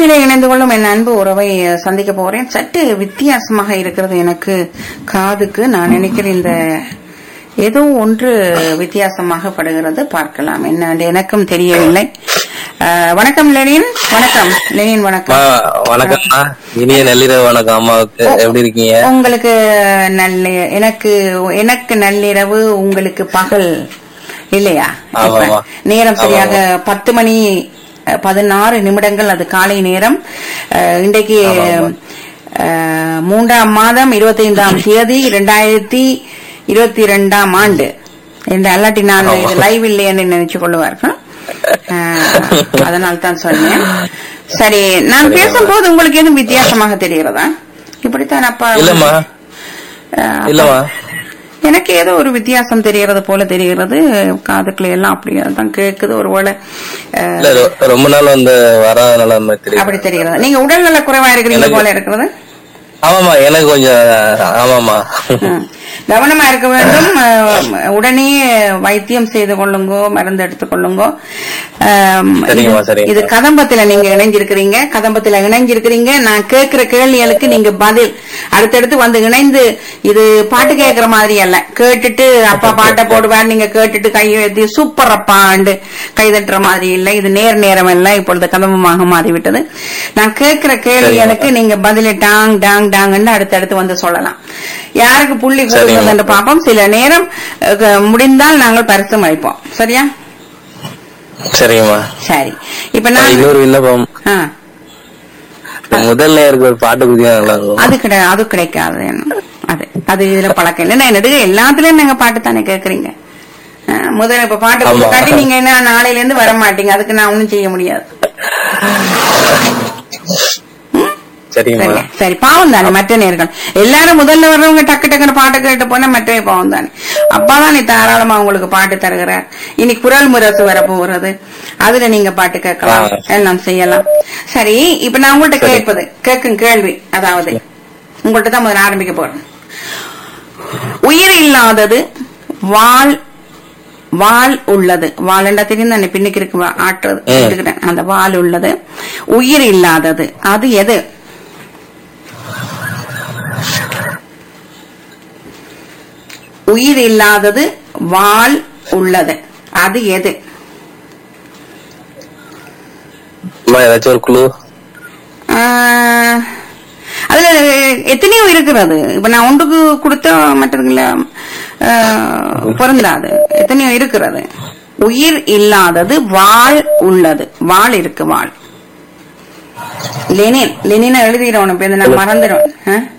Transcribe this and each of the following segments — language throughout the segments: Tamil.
நிகழ்ச்சியில இணைந்து கொள்ளும் என் அன்பு உறவை அஹ், சந்திக்க போறேன் சற்று வித்தியாசமாக இருக்கிறது எனக்கு காதுக்கு நான் நினைக்கிறேன் இந்த ஏதோ ஒன்று வித்தியாசமாக படுகிறது பார்க்கலாம் என்ன என்று எனக்கும் தெரியவில்லை அஹ், வணக்கம் லெனின் வணக்கம் லெனின் அம்மா, வணக்கம் வணக்கம்மா இனிய நள்ளிரவு வணக்கம் அம்மாவுக்கு எப்படி இருக்கீங்க உங்களுக்கு நல்ல எனக்கு எனக்கு நள்ளிரவு உங்களுக்கு பகல் இல்லையா இப்ப ஆமாமா. நேரம் சரியாக பத்து மணி அஹ், பதினாறு நிமிடங்கள் அது காலை நேரம் அஹ், இன்றைக்கு ஆமாமா. அஹ், மூன்றாம் மாதம் இருபத்தைந்தாம் தேதி இரண்டாயிரத்தி இருபத்தி ரெண்டாம் ஆண்டு இந்த அல்லாட்டி நான் ஆமா. இது லைவ் இல்லைன்னு நினைச்சு கொள்ளுவார்கள் அதனால தான் சொன்னேன் சரி நான் சரிங்க. பேசும்போது உங்களுக்கு எதுவும் வித்தியாசமாக தெரிகிறதா இப்படித்தான் அப்பா இல்லம்மா அஹ், இல்லம்மா எனக்கு ஏதோ ஒரு வித்தியாசம் தெரிகிறது போல தெரிகிறது காதுக்குள்ள எல்லாம் அப்படியே தான் கேக்குது ஒருவேளை அஹ், இல்ல ரொ- ரொம்ப நாள் வந்து வராதனால அந்த மாதிரி தெரியும் அப்படி தெரிகிறது நீங்க உடல்நல குறைவா இருக்கிறீங்க எனக்கு- போல இருக்கிறது ஆமாமா எனக்கு கொஞ்சம் ஆமாமா ம். கவனமா இருக்க வேண்டும் அஹ், உடனே வைத்தியம் செய்து கொள்ளுங்கோ மருந்து எடுத்துக் கொள்ளுங்கோ அஹ், சரிங்கம்மா, இது- சரிங்க. இது கதம்பத்துல நீங்க இணைஞ்சிருக்கிறீங்க கதம்பத்துல இணைஞ்சிருக்கிறீங்க நான் கேட்கிற கேள்விகளுக்கு நீங்க பதில் அடுத்தடுத்து வந்து இணைந்து இது பாட்டு கேட்கிற மாதிரி அல்ல கேட்டுட்டு அப்பா பாட்டை போடுவார் நீங்க கேட்டுட்டு கையை ஏத்தி சூப்பர் அப்பாண்டு கை தட்டுற மாதிரி இல்லை இது நேர் நேரம் இல்ல இப்பொழுது கதம்பமாக மாறிவிட்டது நான் கேட்கிற கேள்விகளுக்கு நீங்க பதில் டாங் டாங் டாங்ன்னு அடுத்தடுத்து வந்து சொல்லலாம் யாருக்கு புள்ளி சரிங்க. கொடுக்கிறது என்று பார்ப்போம் சில நேரம் அஹ், முடிந்தால் நாங்கள் பரிசு அளிப்போம் சரியா சரிங்கம்மா சரி இப்ப நான் இன்னொரு விண்ணப்பம் ஆ, முதல் நேருக்கு ஒரு பாட்டு குதியா நல்லா இருக்கும் அது கிடை அது கிடைக்காது அது அது இதுல பழக்கம் இல்லை நான் நெடுக எல்லாத்துலயும் நீங்க பாட்டு தானே கேக்குறீங்க ஆ, முதல்ல இப்ப பாட்டு ஆமா. கொடுக்காட்டி நீங்க என்ன நாளையில இருந்து வர மாட்டீங்க அதுக்கு நான் ஒண்ணும் செய்ய முடியாது சரிங்கம்மா சரியா? சரி பாவம் தானே மற்ற நேர்கள் எல்லாரும் முதல்ல வர்றவங்க டக்கு டக்குன்னு பாட்டு கேட்டு போனா மற்றவே பாவம் தானே அப்பாதான் நீ தாராளமா உங்களுக்கு பாட்டு தருகிறார் இனி குரல் முரசு வர போகிறது அதுல நீங்க பாட்டு கேட்கலாம் ஆ. எல்லாம் செய்யலாம் சரி இப்ப நான் உங்கள்ட்ட சரி. கேட்பது கேட்கும் கேள்வி அதாவது உங்கள்ட்ட தான் முதல்ல ஆரம்பிக்க போறேன் உயிர் இல்லாதது வாள் வாள் உள்ளது வாழண்டா தெரியும் தானே பின்னுக்கு இருக்கு வா- ஆட்டுறது ம். இருக்கிறேன். அந்த வாள் உள்ளது உயிர் இல்லாதது அது எது உயிர் இல்லாதது வாள் உள்ளது அது எது அம்மா ஏதாச்சும் ஒரு குழு ஆஹ், அதுல எத்தனையோ இருக்கிறது இப்ப நான் ஒன்றுக்கு கொடுத்த மற்றதுல பொருந்தாது எத்தனையோ இருக்கிறது உயிர் இல்லாதது வாழ் உள்ளது வாழ் இருக்கு வாழ் லெனின் லெனினை எழுதிடுவோம் இப்ப இதை நான் மறந்துடும்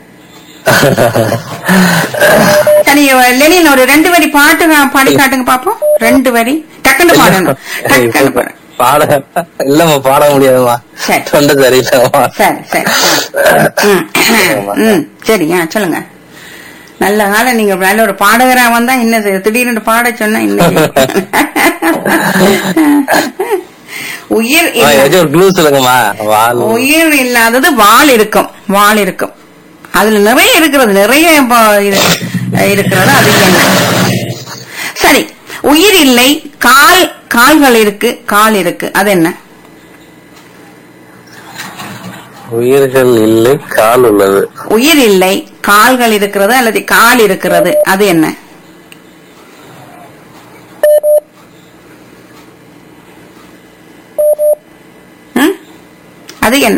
சரி லெனின் ஒரு ரெண்டு வரி பாட்டு நான் பாடி காட்டுங்க பாப்போம் ரெண்டு வரி டக்குன்னு பாடணும் டக்குன்னு பாடணும் பாட இல்லம்மா பாட முடியாதும்மா சரி. தொண்டை சரியில்லைம்மா சரி சரி ஆ. ம். ம் சரி ஆ சொல்லுங்க நல்ல கால நீங்க நல்ல ஒரு பாடகரா வந்தா என்ன செய்ய திடீர்னு பாட சொன்னா இன்னும் உயிர் அம்மா, இல்லா- ஏதாச்சும் ஒரு குழு சொல்லுங்கம்மா வாழ் உயிர் இல்லாதது வாள் இருக்கும் வாள் இருக்கும் அதுல நிறைய இருக்கிறது நிறைய இப்போ இது இருக்கிறது அது என்ன சரி உயிர் இல்லை கால் கால்கள் இருக்கு கால் இருக்கு அது என்ன உயிர்கள் இல்லை கால் உள்ளது உயிர் இல்லை கால்கள் இருக்கிறது அல்லது கால் இருக்கிறது அது என்ன ம்? அது என்ன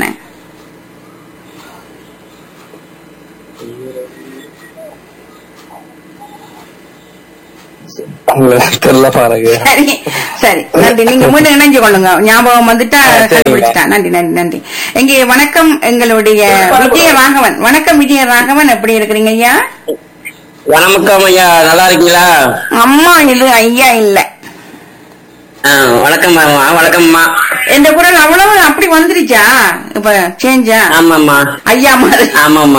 உங்களுக்கு தெரியல பாருங்க சரி சரி நன்றி நீங்க மீண்டும் இணைஞ்சு கொள்ளுங்க ஞாபகம் வந்துட்டா ஆ, சரிங்க. கண்டுபிடிச்சிட்டா நன்றி நன்றி நன்றி இங்கே வணக்கம் எங்களுடைய விஜய ராகவன் வணக்கம் விஜய ராகவன் எப்படி இருக்கிறீங்க ஐயா வணக்கம் ஐயா நல்லா இருக்கீங்களா அம்மா இது ஐயா இல்ல ஆ, வணக்கம் அம்மா வணக்கம்மா எந்த குரல் அவ்வளவு அப்படி வந்துருச்சா இப்ப சேஞ்சா ஆமாம்மா ஐயா மாதிரி ஆமாம்மா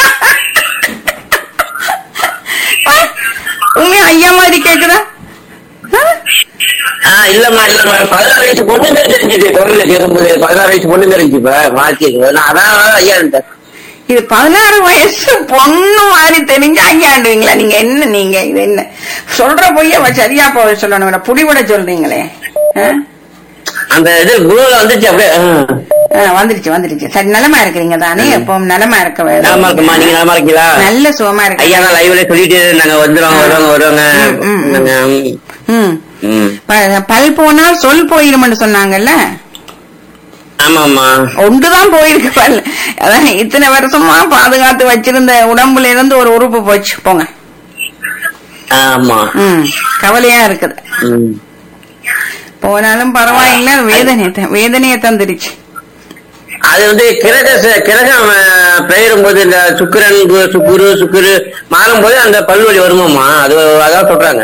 உண்மையா ஐயா மாதிரி கேக்குதா ஆ? ஆ இல்லம்மா இல்லம்மா பதினாறு வயசு பொண்ணு தெரிஞ்சுது குரல்ல கேட்கும்போது பதினாறு வயசு பொண்ணு தெரிஞ்சு இப்ப மாத்தி நான் அதான் ஐயா இருந்தேன் இது பதினாறு வயசு பொண்ணு மாதிரி தெரிஞ்ச ஐயாண்டுவீங்களா நீங்க என்ன நீங்க இது என்ன சொல்ற பொய்ய வ- சரியா போக சொல்லணும் புடிவிட சொல்றீங்களே ஆ? அந்த இது குழுல வந்துச்சு அப்படியே ஆ. ஆ, வந்துருச்சு வந்துருச்சு சரி நலமா இருக்கிறீங்க தானே எப்பவும் நலமா இருக்க வேண்டும். நலமா இருக்குமா நீங்க நலமா இருக்கீங்களா நல்ல சுகமா இருக்கு ஐயா தான் லைவ்ல சொல்லிட்டு நாங்க வந்துடுவோம் வருவாங்க வருவாங்க ம், ம், ம். நாங்க, ம். ம். ப- பல் போனால் சொல் போயிரும்னு சொன்னாங்கல்ல ஆமா ஆமா ஒன்றுதான் போயிருக்கு பல் அதான் இத்தனை வருஷமா பாதுகாத்து வச்சிருந்த உடம்புல இருந்து ஒரு உறுப்பு போச்சு போங்க ஆமா ம் கவலையா இருக்குது ம். போனாலும் பரவாயில்ல வேதனை வேதனையை தந்துருச்சு அது வந்து கிரக ச- கிரகம் அஹ், பெயரும் போது இந்த சுக்கிரன் கு- சுக்குரு சுக்குரு மாறும் போது அந்த பல்வலி வருமாமா அது அதான் சொல்றாங்க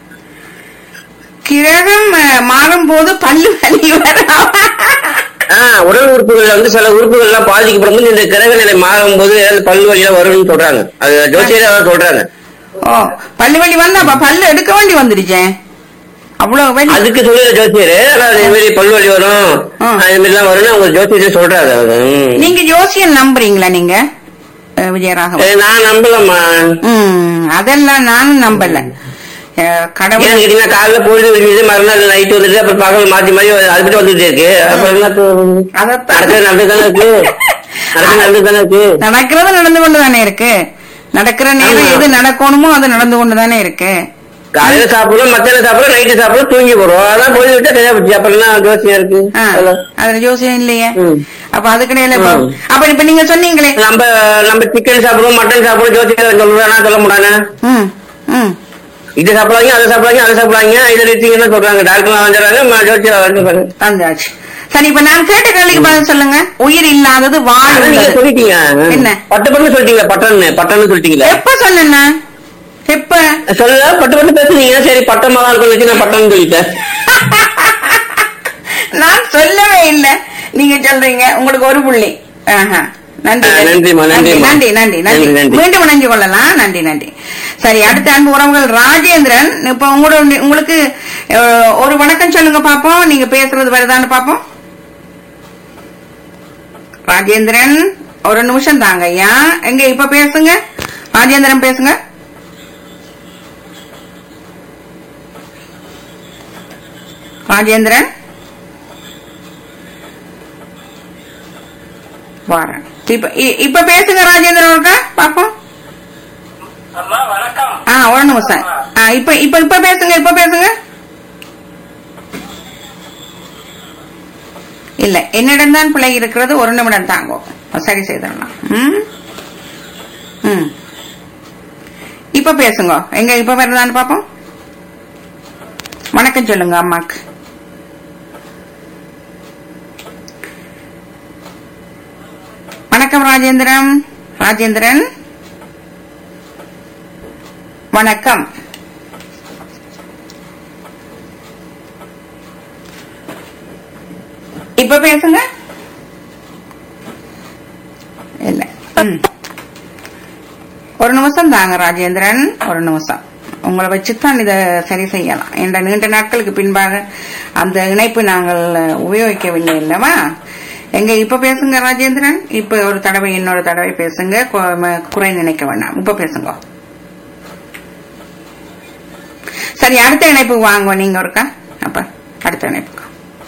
கிரகம் அஹ், மாறும்போது பல்லு வலி வரும் ஆஹ் உடல் உறுப்புகள்ல வந்து சில உறுப்புகள் எல்லாம் பாதிக்கப்படும் போது இந்த கிரக நிலை மாறும் போது அந்த பல்வலி எல்லாம் வரும்னு சொல்றாங்க அது ஜோசியர் அதான் சொல்றாங்க ஓ பல்லு வலி வந்தா அப்ப பல்லு எடுக்க வேண்டி வந்துருச்சேன் அவ்வளவு வலி அதுக்கு சொல்லுற ஜோசியர் ஆனா இது மாதிரி பல்வலி வரும் ஆ. ஆஹ் இது மாதிரி எல்லாம் வரும்னு அவங்க ஜோசியர் சொல்றாரு அது ம். நீங்க ஜோசியம் நம்புறீங்களா நீங்க அஹ், விஜயராகவன் ஏய், நான் நம்பலம்மா ம் அதெல்லாம் நானும் நம்பல அஹ், கடவுள் ஏன்னு கேட்டீங்கன்னா காலைல பொழுது விடியுது மறுநாள் நைட் வந்துட்டு அப்புறம் பகல் மாத்தி மாத்தி அது மட்டும் வந்துட்டே இருக்கு அப்புறம் என்ன தோ- அதத்தான். நடக்கிறது நடந்து தானே இருக்கு நடக்கிறது நடந்து தானே இருக்கு நடக்கிறது நடந்து கொண்டு தானே இருக்கு நடக்கிற நேரம் ஆமா. எது நடக்கணுமோ அது நடந்து கொண்டு தானே இருக்கு காலையில சாப்பிடுறோம் மத்தியானம் சாப்பிடுறோம் நைட்டு சாப்பிடுறோம் தூங்கி போறோம் அதான் பொழுது விட்டா சரியா போச்சு அப்புறம் என்ன ஜோசியம் இருக்கு ஆ, அதெல்லாம். அதுல ஜோசியம் இல்லையே ம். அப்ப அதுக்கிடையில இப்ப ம். அப்ப இப்ப நீங்க சொன்னீங்களே நம்ம நம்ம சிக்கன் சாப்பிடுவோம் மட்டன் சாப்பிடுவோம் ஜோசியம் சொல்றானா சொல்ல முடியானே ம் ம் இது சாப்பிடாங்க அதை சாப்பிடாங்க அதை சாப்பிடாங்க இதை நிறுத்திங்கன்னு சொல்றாங்க டாக்டர் வந்துடுறாங்க ஜோசியம் வந்துடுறாங்க தந்தாச்சு சரி இப்ப நான் கேட்ட கேள்விக்கு பதில் சொல்லுங்க உயிர் இல்லாதது வாழ் ஆனா நீங்க உள்ளது. சொல்லிட்டீங்க என்ன? பட்டு பட்டு சொல்லிட்டீங்க பட்டன்னு பட்டன்னு சொல்லிட்டீங்களே எப்ப சொன்னேன்னா எப்ப சொல்ல பட்டு பட்டு பேசுனீங்க சரி பட்டமா தான் இருக்கும் வச்சு நான் பட்டம்னு சொல்லிட்டேன் நான் சொல்லவே இல்லை நீங்க சொல்றீங்க உங்களுக்கு ஒரு புள்ளி ஆஹா. நன்றி ஆ, நன்றி நன்றிம்மா, நன்றி நன்றிம்மா. நன்றி நன்றி நன்றி நன்றி, நன்றி. மீண்டும் இணைஞ்சு கொள்ளலாம் நன்றி நன்றி சரி அடுத்த அன்பு உறவுகள் ராஜேந்திரன் இப்ப உங்களோட உங்களுக்கு அஹ், ஒரு வணக்கம் சொல்லுங்க பாப்போம் நீங்க பேசுறது வருதான்னு பாப்போம் ராஜேந்திரன் ஒரு நிமிஷம் தாங்க ஐயா எங்க இப்ப பேசுங்க ராஜேந்திரன் பேசுங்க ராஜேந்திரன் வாரேன் இப்ப இ- இப்ப பேசுங்க ராஜேந்திரன் ஒருக்கா பாப்போம் ஆ ஒரு நிமிஷம் ஆ இப்ப இப்ப இப்ப பேசுங்க இப்ப பேசுங்க இல்ல என்னிடம் தான் பிள்ளை இருக்கிறது ஒரு நிமிடம் தாங்கும் சரி செய்திடலாம் ம் ம் இப்ப பேசுங்க எங்க இப்ப வருதான்னு பாப்போம் வணக்கம் சொல்லுங்க அம்மாக்கு வணக்கம் ராஜேந்திரன் ராஜேந்திரன் வணக்கம் இப்ப பேசுங்க இல்ல ம். ஒரு நிமிஷம் தாங்க ராஜேந்திரன் ஒரு நிமிஷம் உங்களை வச்சுதான் இத சரி செய்யலாம் என்ற நீண்ட நாட்களுக்கு பின்பாக அந்த இணைப்பு நாங்கள் உபயோகிக்கவில்லை இல்லவா எங்க இப்ப பேசுங்க ராஜேந்திரன் இப்ப ஒரு தடவை இன்னொரு தடவை பேசுங்க கு- ம- குறை நினைக்க வேண்டாம் இப்ப பேசுங்க சரி அடுத்த இணைப்புக்கு வாங்க நீங்க ஒருக்கா அப்ப அடுத்த இணைப்புக்கு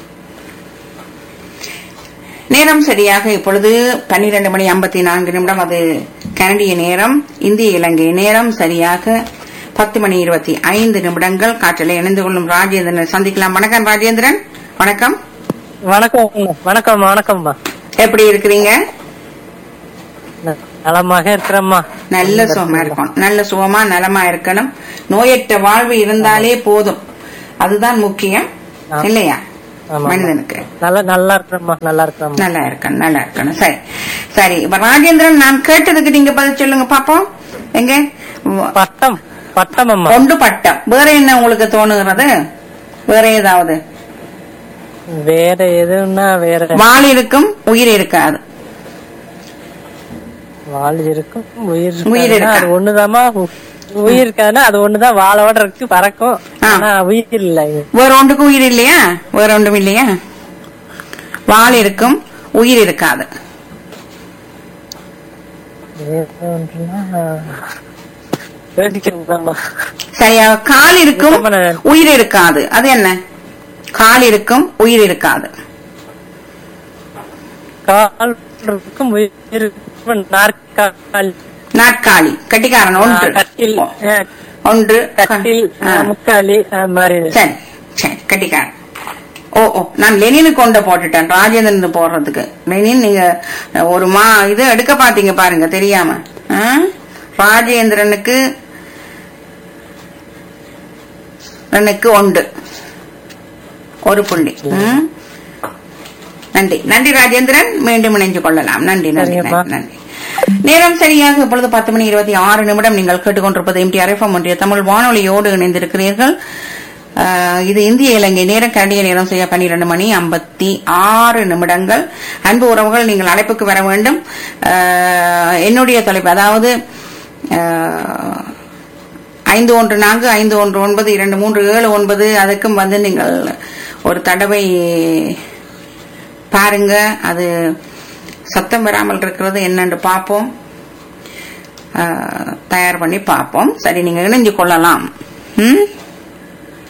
நேரம் சரியாக இப்பொழுது பன்னிரண்டு மணி ஐம்பத்தி நான்கு நிமிடம் அது கனடிய நேரம் இந்திய இலங்கை நேரம் சரியாக பத்து மணி இருபத்தி ஐந்து நிமிடங்கள் காற்றில் இணைந்து கொள்ளும் ராஜேந்திரனை சந்திக்கலாம் வணக்கம் ராஜேந்திரன் வணக்கம் வணக்கம் வணக்கம் வணக்கம்மா எப்படி இருக்கிறீங்க ந- நலமாக இருக்கிறேம்மா நல்ல சுகமா இருக்கணும் நல்ல சுகமா நலமா இருக்கணும் நோயற்ற வாழ்வு இருந்தாலே போதும் அதுதான் முக்கியம் ஆ. இல்லையா ஆமா. மனிதனுக்கு நல்லா நல்லா இருக்கிறேம்மா நல்லா இருக்கிறேம்மா நல்லா இருக்கணும் நல்லா இருக்கணும் சரி சரி இப்ப ராஜேந்திரன் நான் கேட்டதுக்கு நீங்க பதில் சொல்லுங்க பாப்போம் எங்க வ- பட்டம் பட்டம் அம்மா கொண்டு பட்டம் வேற என்ன உங்களுக்கு தோணுகிறது வேற ஏதாவது வேற எதுன்னா வேற வாள் இருக்கும் உயிர் இருக்காது வாழ் இருக்கும் உயிர் உயிர் இருக்காதுன்னா இருக்கா? அது ஒண்ணுதாம்மா உ- உயிர் இருக்காதுன்னா அது ஒண்ணுதான் வாழோட இருக்கு பறக்கும் ஆ. ஆனா உயிர் இல்ல வேற ஒன்றுக்கும் உயிர் இல்லையா வேற ஒன்றும் இல்லையா வாள் இருக்கும் உயிர் இருக்காது வேற ஒன்றுன்னா யோசிக்கிறேன்தாம்மா. சரியா கால் இருக்கும் இப்ப நான் உயிர் இருக்காது அது என்ன கால் இருக்கும் உயிர் இருக்காது கால் இருக்கும் உயிர் இருக்கும் நாற்காலி நாட்காலி கட்டிக்காரன் ஒன்று கட்டில் ஆ, ஒன்று கட்டில் ஆ. ஆ, முக்காலி அது மாதிரி சரி சரி கட்டிக்காரன் ஓ ஓ நான் லெனினுக்கு கொண்ட போட்டுட்டேன் ராஜேந்திரன் போடுறதுக்கு லெனின் நீங்க ஒரு மா இது எடுக்க பாத்தீங்க பாருங்க தெரியாம ஆ? ராஜேந்திரனுக்கு எனக்கு ஒன்று ஒரு புள்ளி ம்? நன்றி நன்றி ராஜேந்திரன் மீண்டும் இணைஞ்சு கொள்ளலாம் நன்றி நன்றி சரிங்கம்மா. நன்றி நன்றி நேரம் சரியாக இப்பொழுது பத்து மணி இருபத்தி ஆறு நிமிடம் நீங்கள் கேட்டுக்கொண்டிருப்பது எம்டிஆர் எஃப்எம் ஒன்றிய தமிழ் வானொலியோடு இணைந்திருக்கிறீர்கள் ஆஹ், இது இந்திய இலங்கை நேரம் கண்டிய நேரம் செய்ய பன்னிரண்டு மணி ஐம்பத்தி ஆறு நிமிடங்கள் அன்பு உறவுகள் நீங்கள் அழைப்புக்கு வர வேண்டும் ஆஹ், என்னுடைய தலைப்பு அதாவது ஆஹ், ஐந்து ஒன்று நான்கு ஐந்து ஒன்று ஒன்பது இரண்டு மூன்று ஏழு ஒன்பது அதுக்கும் வந்து நீங்கள் ஒரு தடவை பாருங்க அது சத்தம் வராமல் இருக்கிறது என்னன்னு பார்ப்போம் ஆஹ், தயார் பண்ணி பார்ப்போம் சரி நீங்க இணைஞ்சு கொள்ளலாம் ம்